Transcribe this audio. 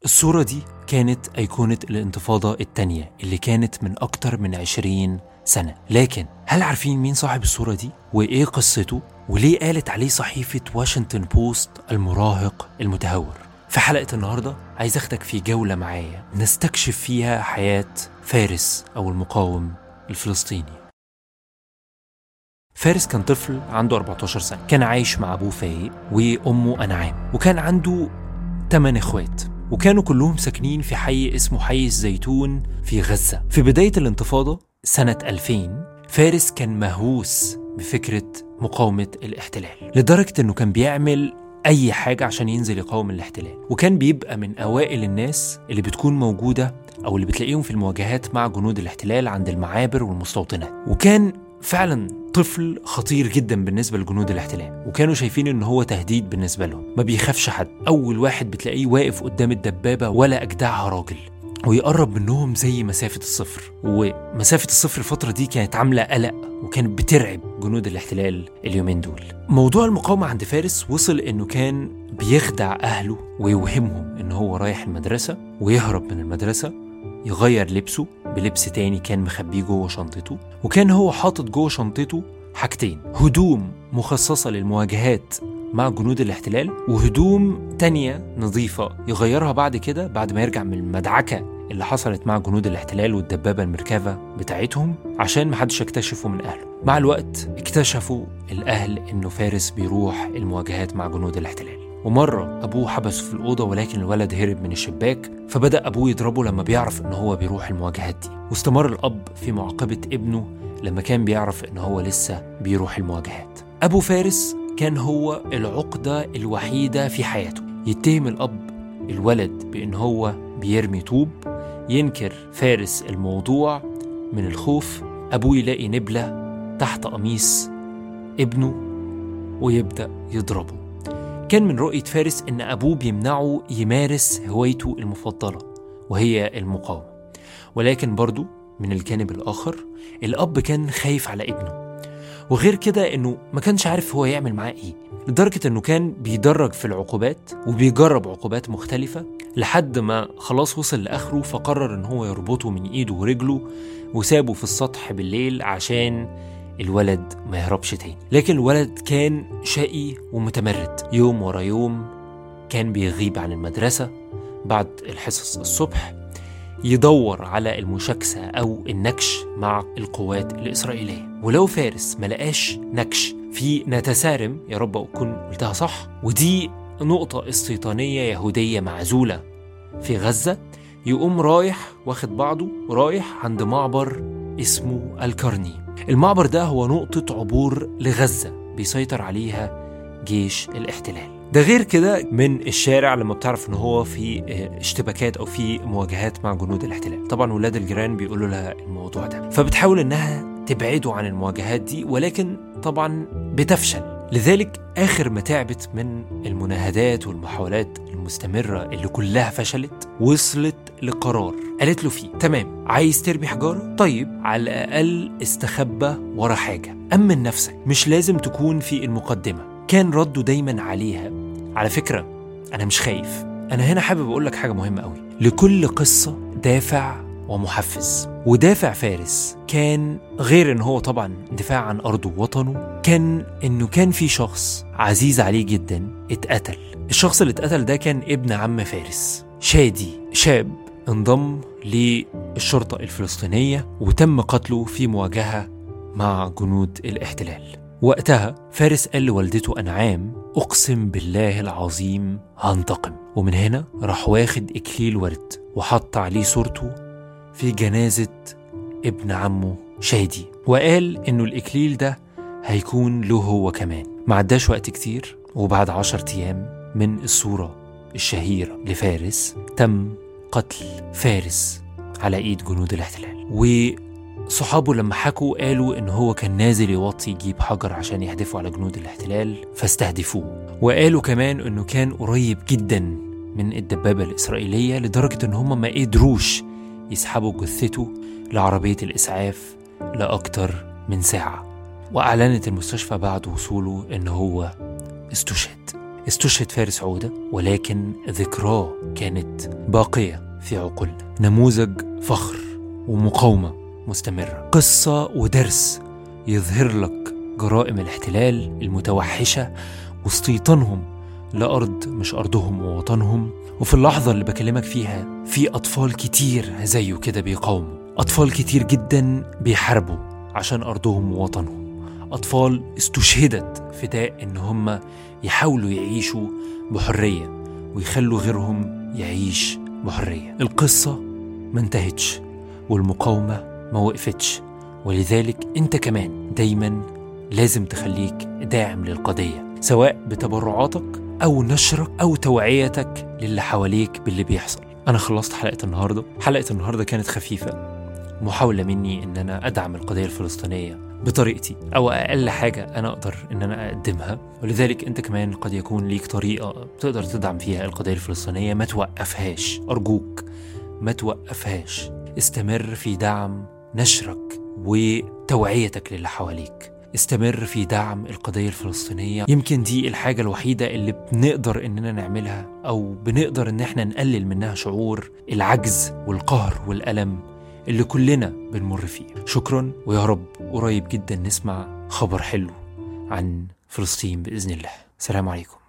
الصورة دي كانت أيقونة الانتفاضة التانية اللي كانت من أكتر من 20 سنة لكن هل عارفين مين صاحب الصورة دي وإيه قصته وليه قالت عليه صحيفة واشنطن بوست المراهق المتهور في حلقة النهاردة عايز أخدك في جولة معايا نستكشف فيها حياة فارس أو المقاوم الفلسطيني فارس كان طفل عنده 14 سنة كان عايش مع أبوه فايق وأمه أنعام وكان عنده 8 إخوات وكانوا كلهم ساكنين في حي اسمه حي الزيتون في غزة في بداية الانتفاضة سنة 2000 فارس كان مهووس بفكرة مقاومة الاحتلال لدرجة أنه كان بيعمل أي حاجة عشان ينزل يقاوم الاحتلال وكان بيبقى من أوائل الناس اللي بتكون موجودة أو اللي بتلاقيهم في المواجهات مع جنود الاحتلال عند المعابر والمستوطنات وكان فعلا طفل خطير جدا بالنسبة لجنود الاحتلال وكانوا شايفين ان هو تهديد بالنسبة لهم ما بيخافش حد اول واحد بتلاقيه واقف قدام الدبابة ولا اجدعها راجل ويقرب منهم زي مسافة الصفر ومسافة الصفر الفترة دي كانت عاملة قلق وكانت بترعب جنود الاحتلال اليومين دول موضوع المقاومة عند فارس وصل انه كان بيخدع اهله ويوهمهم ان هو رايح المدرسة ويهرب من المدرسة يغير لبسه بلبس تاني كان مخبيه جوه شنطته وكان هو حاطط جوه شنطته حاجتين هدوم مخصصة للمواجهات مع جنود الاحتلال وهدوم تانية نظيفة يغيرها بعد كده بعد ما يرجع من المدعكة اللي حصلت مع جنود الاحتلال والدبابة المركبة بتاعتهم عشان محدش يكتشفه من أهله مع الوقت اكتشفوا الأهل إنه فارس بيروح المواجهات مع جنود الاحتلال ومرة أبوه حبسه في الأوضة ولكن الولد هرب من الشباك فبدأ أبوه يضربه لما بيعرف إن هو بيروح المواجهات دي واستمر الأب في معاقبة ابنه لما كان بيعرف إن هو لسه بيروح المواجهات أبو فارس كان هو العقدة الوحيدة في حياته يتهم الأب الولد بإن هو بيرمي طوب ينكر فارس الموضوع من الخوف أبوه يلاقي نبلة تحت قميص ابنه ويبدأ يضربه كان من رؤية فارس إن أبوه بيمنعه يمارس هوايته المفضلة وهي المقاومة ولكن برضو من الجانب الآخر الأب كان خايف على ابنه وغير كده إنه ما كانش عارف هو يعمل معاه إيه لدرجة إنه كان بيدرج في العقوبات وبيجرب عقوبات مختلفة لحد ما خلاص وصل لآخره فقرر إن هو يربطه من إيده ورجله وسابه في السطح بالليل عشان الولد ما يهربش تاني لكن الولد كان شقي ومتمرد يوم ورا يوم كان بيغيب عن المدرسة بعد الحصص الصبح يدور على المشاكسة أو النكش مع القوات الإسرائيلية ولو فارس ما لقاش نكش في نتسارم يا رب أكون قلتها صح ودي نقطة استيطانية يهودية معزولة في غزة يقوم رايح واخد بعضه ورايح عند معبر اسمه الكرني المعبر ده هو نقطة عبور لغزة بيسيطر عليها جيش الاحتلال ده غير كده من الشارع لما بتعرف ان هو في اشتباكات او في مواجهات مع جنود الاحتلال طبعا ولاد الجيران بيقولوا لها الموضوع ده فبتحاول انها تبعده عن المواجهات دي ولكن طبعا بتفشل لذلك اخر ما تعبت من المناهدات والمحاولات المستمرة اللي كلها فشلت وصلت لقرار قالت له فيه تمام عايز ترمي حجارة طيب على الأقل استخبى ورا حاجة أمن نفسك مش لازم تكون في المقدمة كان رده دايما عليها على فكرة أنا مش خايف أنا هنا حابب أقول لك حاجة مهمة قوي لكل قصة دافع ومحفز ودافع فارس كان غير ان هو طبعا دفاع عن ارضه ووطنه كان انه كان في شخص عزيز عليه جدا اتقتل الشخص اللي اتقتل ده كان ابن عم فارس شادي شاب انضم للشرطة الفلسطينية وتم قتله في مواجهة مع جنود الاحتلال وقتها فارس قال لوالدته أنعام أقسم بالله العظيم هنتقم ومن هنا راح واخد إكليل ورد وحط عليه صورته في جنازة ابن عمه شادي وقال إنه الإكليل ده هيكون له هو كمان ما عداش وقت كتير وبعد عشر أيام من الصورة الشهيرة لفارس تم قتل فارس على إيد جنود الاحتلال وصحابه لما حكوا قالوا إن هو كان نازل يوطي يجيب حجر عشان يحدفوا على جنود الاحتلال فاستهدفوه وقالوا كمان إنه كان قريب جدا من الدبابة الإسرائيلية لدرجة إن هم ما قدروش يسحبوا جثته لعربية الإسعاف لأكتر من ساعة وأعلنت المستشفى بعد وصوله إن هو استشهد استشهد فارس عودة ولكن ذكراه كانت باقية في عقولنا نموذج فخر ومقاومة مستمرة قصة ودرس يظهر لك جرائم الاحتلال المتوحشة واستيطانهم لأرض مش أرضهم ووطنهم وفي اللحظة اللي بكلمك فيها في أطفال كتير زيه كده بيقاوموا أطفال كتير جدا بيحاربوا عشان أرضهم ووطنهم أطفال استشهدت فداء إن هم يحاولوا يعيشوا بحرية ويخلوا غيرهم يعيش بحرية القصة ما انتهتش والمقاومة ما وقفتش ولذلك انت كمان دايما لازم تخليك داعم للقضية سواء بتبرعاتك أو نشرك أو توعيتك للي حواليك باللي بيحصل أنا خلصت حلقة النهاردة حلقة النهاردة كانت خفيفة محاولة مني إن أنا أدعم القضية الفلسطينية بطريقتي أو أقل حاجة أنا أقدر إن أنا أقدمها ولذلك أنت كمان قد يكون ليك طريقة تقدر تدعم فيها القضية الفلسطينية ما توقفهاش أرجوك ما توقفهاش استمر في دعم نشرك وتوعيتك للي حواليك استمر في دعم القضية الفلسطينية يمكن دي الحاجة الوحيدة اللي بنقدر إننا نعملها أو بنقدر إن إحنا نقلل منها شعور العجز والقهر والألم اللي كلنا بنمر فيه شكرا ويا رب قريب جدا نسمع خبر حلو عن فلسطين بإذن الله سلام عليكم